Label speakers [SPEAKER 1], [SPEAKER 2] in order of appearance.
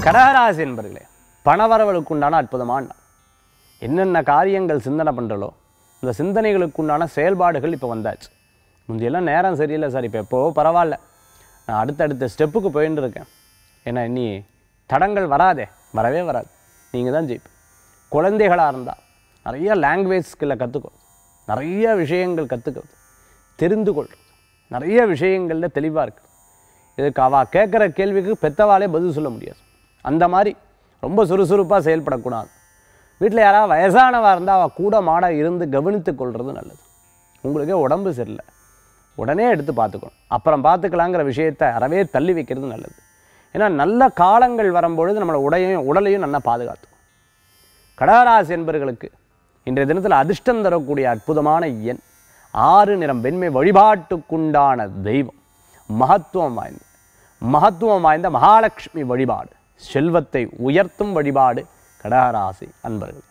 [SPEAKER 1] கடகராசி என்பர்களே பணவரவலுக்கு உண்டான அற்புதமான நாள் என்னென்ன காரியங்கள் சிந்தனை பண்ணுறலோ இந்த சிந்தனைகளுக்கு உண்டான செயல்பாடுகள் இப்போ வந்தாச்சு முந்தையெல்லாம் நேரம் சரியில்லை சார் இப்போ எப்போ பரவாயில்ல நான் அடுத்தடுத்த ஸ்டெப்புக்கு போயின்னு இருக்கேன் ஏன்னா இனி தடங்கள் வராதே வரவே வராது நீங்கள் தான் ஜெயிப்பு குழந்தைகளாக இருந்தால் நிறைய லாங்குவேஜ் ஸ்கில்லை கற்றுக்கோ நிறைய விஷயங்கள் கற்றுக்கிறது தெரிந்து கொள்றது நிறைய விஷயங்களில் தெளிவாக இருக்குது இதுக்கு அவள் கேட்குற கேள்விக்கு பெத்தவாளே பதில் சொல்ல முடியாது அந்த மாதிரி ரொம்ப சுறுசுறுப்பாக செயல்படக்கூடாது வீட்டில் யாராவது வயசானவா இருந்தால் அவள் கூட மாட இருந்து கவனித்து கொள்வது நல்லது உங்களுக்கே உடம்பு சரியில்லை உடனே எடுத்து பார்த்துக்கணும் அப்புறம் பார்த்துக்கலாங்கிற விஷயத்தை அறவே தள்ளி வைக்கிறது நல்லது ஏன்னா நல்ல காலங்கள் வரும்பொழுது நம்மளை உடையும் உடலையும் நல்லா பாதுகாத்துக்கும் கடகராசி என்பவர்களுக்கு இன்றைய தினத்தில் அதிர்ஷ்டம் தரக்கூடிய அற்புதமான எண் ஆறு நிறம் வெண்மை வழிபாட்டுக்குண்டான தெய்வம் மகத்துவம் வாய்ந்த மகத்துவம் வாய்ந்த மகாலட்சுமி வழிபாடு செல்வத்தை உயர்த்தும் வழிபாடு கடகராசி அன்பர்கள்